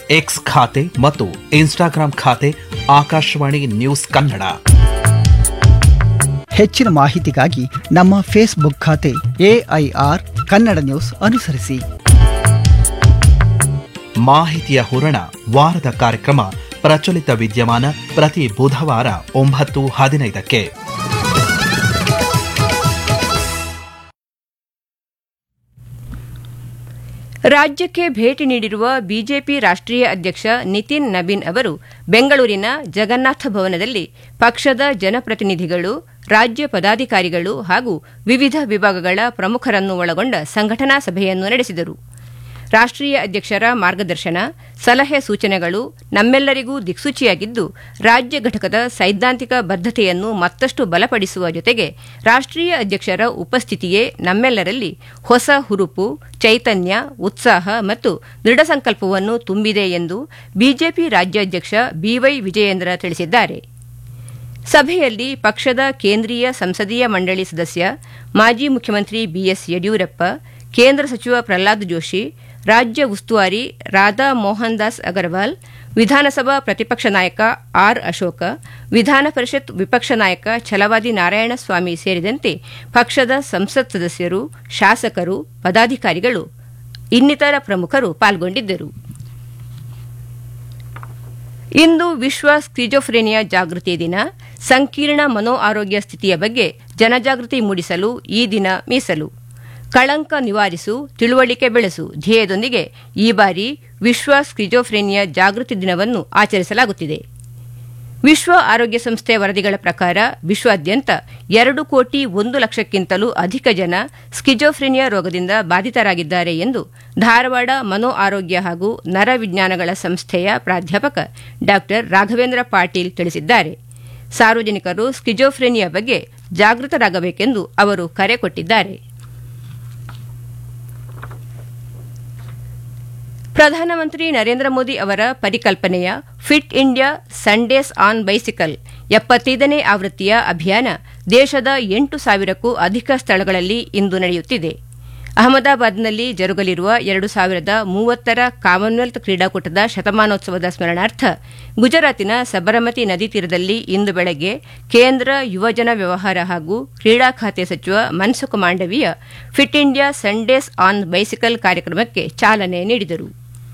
X ಖಾತೆ ಮತ್ತು Instagram ಖಾತೆ ಆಕಾಶವಾಣಿ ನ್ಯೂಸ್ ಕನ್ನಡ ಹೆಚ್ಚಿನ ಮಾಹಿತಿಗಾಗಿ ನಮ್ಮ ಫೇಸ್ಬುಕ್ ಖಾತೆ ಎಐಆರ್ ಕನ್ನಡ ನ್ಯೂಸ್ ಅನುಸರಿಸಿ ಮಾಹಿತಿಯ ಹೂರಣ ವಾರದ ಕಾರ್ಯಕ್ರಮ ಪ್ರಚಲಿತ ವಿದ್ಯಮಾನ ಪ್ರತಿ ಬುಧವಾರ ಒಂಬತ್ತು ಹದಿನೈದಕ್ಕೆ ರಾಜ್ಯಕ್ಕೆ ಭೇಟಿ ನೀಡಿರುವ ಬಿಜೆಪಿ ರಾಷ್ಟ್ರೀಯ ಅಧ್ಯಕ್ಷ ನಿತಿನ್ ನಬೀನ್ ಅವರು ಬೆಂಗಳೂರಿನ ಜಗನ್ನಾಥ ಭವನದಲ್ಲಿ ಪಕ್ಷದ ಜನಪ್ರತಿನಿಧಿಗಳು ರಾಜ್ಯ ಪದಾಧಿಕಾರಿಗಳು ಹಾಗೂ ವಿವಿಧ ವಿಭಾಗಗಳ ಪ್ರಮುಖರನ್ನು ಒಳಗೊಂಡ ಸಂಘಟನಾ ಸಭೆಯನ್ನು ನಡೆಸಿದರು ರಾಷ್ಟ್ರೀಯ ಅಧ್ಯಕ್ಷರ ಮಾರ್ಗದರ್ಶನ ಸಲಹೆ ಸೂಚನೆಗಳು ನಮ್ಮೆಲ್ಲರಿಗೂ ದಿಕ್ಸೂಚಿಯಾಗಿದ್ದು ರಾಜ್ಯ ಘಟಕದ ಸೈದ್ಧಾಂತಿಕ ಬದ್ಧತೆಯನ್ನು ಮತ್ತಷ್ಟು ಬಲಪಡಿಸುವ ಜೊತೆಗೆ ರಾಷ್ಟ್ರೀಯ ಅಧ್ಯಕ್ಷರ ಉಪಸ್ಥಿತಿಯೇ ನಮ್ಮೆಲ್ಲರಲ್ಲಿ ಹೊಸ ಹುರುಪು ಚೈತನ್ಯ ಉತ್ಸಾಹ ಮತ್ತು ದೃಢ ಸಂಕಲ್ಪವನ್ನು ತುಂಬಿದೆ ಎಂದು ಬಿಜೆಪಿ ರಾಜ್ಯಾಧ್ಯಕ್ಷ ಬಿವೈ ವಿಜಯೇಂದ್ರ ತಿಳಿಸಿದ್ದಾರೆ ಸಭೆಯಲ್ಲಿ ಪಕ್ಷದ ಕೇಂದ್ರೀಯ ಸಂಸದೀಯ ಮಂಡಳಿ ಸದಸ್ಯ ಮಾಜಿ ಮುಖ್ಯಮಂತ್ರಿ ಬಿಎಸ್ ಯಡಿಯೂರಪ್ಪ ಕೇಂದ್ರ ಸಚಿವ ಪ್ರಹ್ಲಾದ್ ಜೋಶಿ ರಾಜ್ಯ ಉಸ್ತುವಾರಿ ರಾಧಾ ಮೋಹನ್ ದಾಸ್ ಅಗರ್ವಾಲ್ ವಿಧಾನಸಭಾ ಪ್ರತಿಪಕ್ಷ ನಾಯಕ ಆರ್ ಅಶೋಕ ವಿಧಾನ ಪರಿಷತ್ ವಿಪಕ್ಷ ನಾಯಕ ಛಲವಾದಿ ನಾರಾಯಣಸ್ವಾಮಿ ಸೇರಿದಂತೆ ಪಕ್ಷದ ಸಂಸತ್ ಸದಸ್ಯರು ಶಾಸಕರು ಪದಾಧಿಕಾರಿಗಳು ಇನ್ನಿತರ ಪ್ರಮುಖರು ಪಾಲ್ಗೊಂಡಿದ್ದರು ಇಂದು ವಿಶ್ವ ಸ್ಕಿಜೋಫ್ರೇನಿಯಾ ಜಾಗೃತಿ ದಿನ ಸಂಕೀರ್ಣ ಮನೋ ಆರೋಗ್ಯ ಸ್ಥಿತಿಯ ಬಗ್ಗೆ ಜನಜಾಗೃತಿ ಮೂಡಿಸಲು ಈ ದಿನ ಮೀಸಲು ಕಳಂಕ ನಿವಾರಿಸು ತಿಳುವಳಿಕೆ ಬೆಳೆಸು ಧ್ಯೇಯದೊಂದಿಗೆ ಈ ಬಾರಿ ವಿಶ್ವ ಸ್ಕಿಜೋಫ್ರೇನಿಯಾ ಜಾಗೃತಿ ದಿನವನ್ನು ಆಚರಿಸಲಾಗುತ್ತಿದೆ ವಿಶ್ವ ಆರೋಗ್ಯ ಸಂಸ್ಥೆ ವರದಿಗಳ ಪ್ರಕಾರ ವಿಶ್ವಾದ್ಯಂತ ಎರಡು ಕೋಟಿ ಒಂದು ಲಕ್ಷಕ್ಕಿಂತಲೂ ಅಧಿಕ ಜನ ಸ್ಕಿಜೋಫ್ರೇನಿಯಾ ರೋಗದಿಂದ ಬಾಧಿತರಾಗಿದ್ದಾರೆ ಎಂದು ಧಾರವಾಡ ಮನೋ ಆರೋಗ್ಯ ಹಾಗೂ ನರವಿಜ್ಞಾನಗಳ ಸಂಸ್ಥೆಯ ಪ್ರಾಧ್ಯಾಪಕ ಡಾ ರಾಘವೇಂದ್ರ ಪಾಟೀಲ್ ತಿಳಿಸಿದ್ದಾರೆ ಸಾರ್ವಜನಿಕರು ಸ್ಕಿಜೋಫ್ರೇನಿಯಾ ಬಗ್ಗೆ ಜಾಗೃತರಾಗಬೇಕೆಂದು ಅವರು ಕರೆ ಕೊಟ್ಟಿದ್ದಾರೆ ಪ್ರಧಾನಮಂತ್ರಿ ನರೇಂದ್ರ ಮೋದಿ ಅವರ ಪರಿಕಲ್ಪನೆಯ fit India Sundays on bicycle ಎಪ್ಪತ್ತೈದನೇ ಆವೃತ್ತಿಯ ಅಭಿಯಾನ ದೇಶದ ಎಂಟು ಸಾವಿರಕ್ಕೂ ಅಧಿಕ ಸ್ಥಳಗಳಲ್ಲಿ ಇಂದು ನಡೆಯುತ್ತಿದೆ ಅಹಮದಾಬಾದ್ನಲ್ಲಿ ಜರುಗಲಿರುವ ಎರಡು ಸಾವಿರದ ಮೂವತ್ತರ ಕಾಮನ್ವೆಲ್ತ್ ಕ್ರೀಡಾಕೂಟದ ಶತಮಾನೋತ್ಸವದ ಸ್ಮರಣಾರ್ಥ ಗುಜರಾತಿನ ಸಬರಮತಿ ನದಿ ತೀರದಲ್ಲಿ ಇಂದು ಬೆಳಗ್ಗೆ ಕೇಂದ್ರ ಯುವಜನ ವ್ಯವಹಾರ ಹಾಗೂ ಕ್ರೀಡಾ ಖಾತೆ ಸಚಿವ Mansukh Mandaviya fit India Sundays on bicycle ಕಾರ್ಯಕ್ರಮಕ್ಕೆ ಚಾಲನೆ ನೀಡಿದರು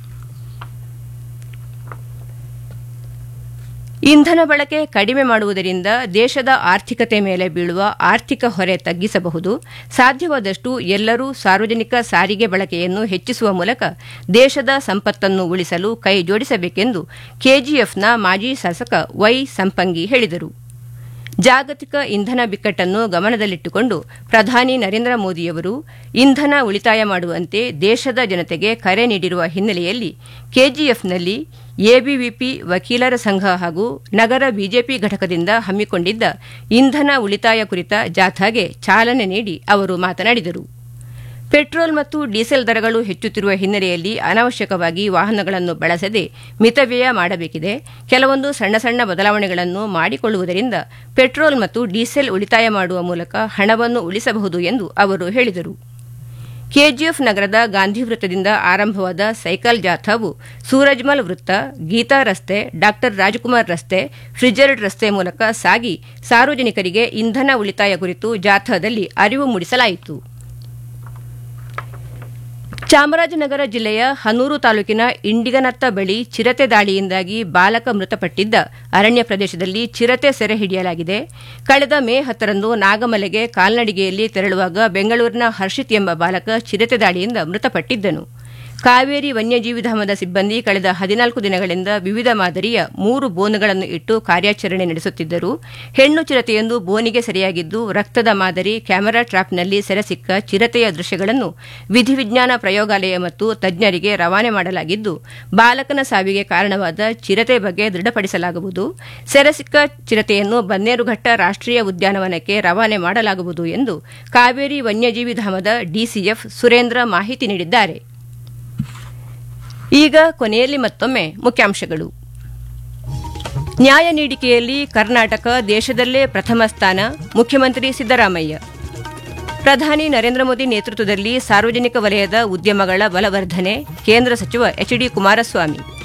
ಇಂಧನ ಬಳಕೆ ಕಡಿಮೆ ಮಾಡುವುದರಿಂದ ದೇಶದ ಆರ್ಥಿಕತೆ ಮೇಲೆ ಬೀಳುವ ಆರ್ಥಿಕ ಹೊರೆ ತಗ್ಗಿಸಬಹುದು ಸಾಧ್ಯವಾದಷ್ಟು ಎಲ್ಲರೂ ಸಾರ್ವಜನಿಕ ಸಾರಿಗೆ ಬಳಕೆಯನ್ನು ಹೆಚ್ಚಿಸುವ ಮೂಲಕ ದೇಶದ ಸಂಪತ್ತನ್ನು ಉಳಿಸಲು ಕೈ ಜೋಡಿಸಬೇಕೆಂದು ಕೆಜಿಎಫ್ನ ಮಾಜಿ ಶಾಸಕ ವೈ ಸಂಪಂಗಿ ಹೇಳಿದರು ಜಾಗತಿಕ ಇಂಧನ ಬಿಕ್ಕಟ್ಟನ್ನು ಗಮನದಲ್ಲಿಟ್ಟುಕೊಂಡು ಪ್ರಧಾನಿ ನರೇಂದ್ರ ಮೋದಿಯವರು ಇಂಧನ ಉಳಿತಾಯ ಮಾಡುವಂತೆ ದೇಶದ ಜನತೆಗೆ ಕರೆ ನೀಡಿರುವ ಹಿನ್ನೆಲೆಯಲ್ಲಿ ಕೆಜಿಎಫ್ನಲ್ಲಿ ಎಬಿವಿಪಿ ವಕೀಲರ ಸಂಘ ಹಾಗೂ ನಗರ ಬಿಜೆಪಿ ಘಟಕದಿಂದ ಹಮ್ಮಿಕೊಂಡಿದ್ದ ಇಂಧನ ಉಳಿತಾಯ ಕುರಿತ ಜಾಥಾಗೆ ಚಾಲನೆ ನೀಡಿ ಅವರು ಮಾತನಾಡಿದರು ಪೆಟ್ರೋಲ್ ಮತ್ತು ಡೀಸೆಲ್ ದರಗಳು ಹೆಚ್ಚುತ್ತಿರುವ ಹಿನ್ನೆಲೆಯಲ್ಲಿ ಅನಾವಶ್ಯಕವಾಗಿ ವಾಹನಗಳನ್ನು ಬಳಸದೆ ಮಿತವ್ಯಯ ಮಾಡಬೇಕಿದೆ ಕೆಲವೊಂದು ಸಣ್ಣ ಸಣ್ಣ ಬದಲಾವಣೆಗಳನ್ನು ಮಾಡಿಕೊಳ್ಳುವುದರಿಂದ ಪೆಟ್ರೋಲ್ ಮತ್ತು ಡೀಸೆಲ್ ಉಳಿತಾಯ ಮಾಡುವ ಮೂಲಕ ಹಣವನ್ನು ಉಳಿಸಬಹುದು ಎಂದು ಅವರು ಹೇಳಿದರು ಕೆಜಿಎಫ್ ನಗರದ ಗಾಂಧಿ ವೃತ್ತದಿಂದ ಆರಂಭವಾದ ಸೈಕಲ್ ಜಾಥಾವು ಸೂರಜ್ಮಲ್ ವೃತ್ತ ಗೀತಾ ರಸ್ತೆ ಡಾ ರಾಜಕುಮಾರ್ ರಸ್ತೆ ಫ್ರಿಜರ್ಡ್ ರಸ್ತೆ ಮೂಲಕ ಸಾಗಿ ಸಾರ್ವಜನಿಕರಿಗೆ ಇಂಧನ ಉಳಿತಾಯ ಕುರಿತು ಜಾಥಾದಲ್ಲಿ ಅರಿವು ಮೂಡಿಸಲಾಯಿತು ಚಾಮರಾಜನಗರ ಜಿಲ್ಲೆಯ ಹನೂರು ತಾಲೂಕಿನ ಇಂಡಿಗನತ್ತ ಬಳಿ ಚಿರತೆ ದಾಳಿಯಿಂದಾಗಿ ಬಾಲಕ ಮೃತಪಟ್ಟಿದ್ದ ಅರಣ್ಯ ಪ್ರದೇಶದಲ್ಲಿ ಚಿರತೆ ಸೆರೆ ಹಿಡಿಯಲಾಗಿದೆ ಕಳೆದ ಮೇ ಹತ್ತರಂದು ನಾಗಮಲೆಗೆ ಕಾಲ್ನಡಿಗೆಯಲ್ಲಿ ತೆರಳುವಾಗ ಬೆಂಗಳೂರಿನ ಹರ್ಷಿತ್ ಎಂಬ ಬಾಲಕ ಚಿರತೆ ದಾಳಿಯಿಂದ ಮೃತಪಟ್ಟಿದ್ದನು ಕಾವೇರಿ ವನ್ಯಜೀವಿ ಧಾಮದ ಸಿಬ್ಬಂದಿ ಕಳೆದ ಹದಿನಾಲ್ಕು ದಿನಗಳಿಂದ ವಿವಿಧ ಮಾದರಿಯ ಮೂರು ಬೋನುಗಳನ್ನು ಇಟ್ಟು ಕಾರ್ಯಾಚರಣೆ ನಡೆಸುತ್ತಿದ್ದರು ಹೆಣ್ಣು ಚಿರತೆಯೊಂದು ಬೋನಿಗೆ ಸೆರೆಯಾಗಿದ್ದು ರಕ್ತದ ಮಾದರಿ ಕ್ಯಾಮೆರಾ ಟ್ರಾಪ್ನಲ್ಲಿ ಸೆರೆಸಿಕ್ಕ ಚಿರತೆಯ ದೃಶ್ಯಗಳನ್ನು ವಿಧಿವಿಜ್ಞಾನ ಪ್ರಯೋಗಾಲಯ ಮತ್ತು ತಜ್ಞರಿಗೆ ರವಾನೆ ಮಾಡಲಾಗಿದ್ದು ಬಾಲಕನ ಸಾವಿಗೆ ಕಾರಣವಾದ ಚಿರತೆ ಬಗ್ಗೆ ದೃಢಪಡಿಸಲಾಗುವುದು ಸೆರೆಸಿಕ್ಕ ಚಿರತೆಯನ್ನು ಬನ್ನೇರುಘಟ್ಟ ರಾಷ್ಟ್ರೀಯ ಉದ್ಯಾನವನಕ್ಕೆ ರವಾನೆ ಮಾಡಲಾಗುವುದು ಎಂದು ಕಾವೇರಿ ವನ್ಯಜೀವಿ ಧಾಮದ ಡಿಸಿಎಫ್ ಸುರೇಂದ್ರ ಮಾಹಿತಿ ನೀಡಿದ್ದಾರೆ ಈಗ ಕೊನೆಯಲ್ಲಿ ಮತ್ತೊಮ್ಮೆ ಮುಖ್ಯಾಂಶಗಳು ನ್ಯಾಯ ನೀಡಿಕೆಯಲ್ಲಿ ಕರ್ನಾಟಕ ದೇಶದಲ್ಲೇ ಪ್ರಥಮ ಸ್ಥಾನ ಮುಖ್ಯಮಂತ್ರಿ ಸಿದ್ದರಾಮಯ್ಯ ಪ್ರಧಾನಿ ನರೇಂದ್ರ ಮೋದಿ ನೇತೃತ್ವದಲ್ಲಿ ಸಾರ್ವಜನಿಕ ವಲಯದ ಉದ್ಯಮಗಳ ಬಲವರ್ಧನೆ ಕೇಂದ್ರ ಸಚಿವ ಎಚ್ ಡಿ ಕುಮಾರಸ್ವಾಮಿ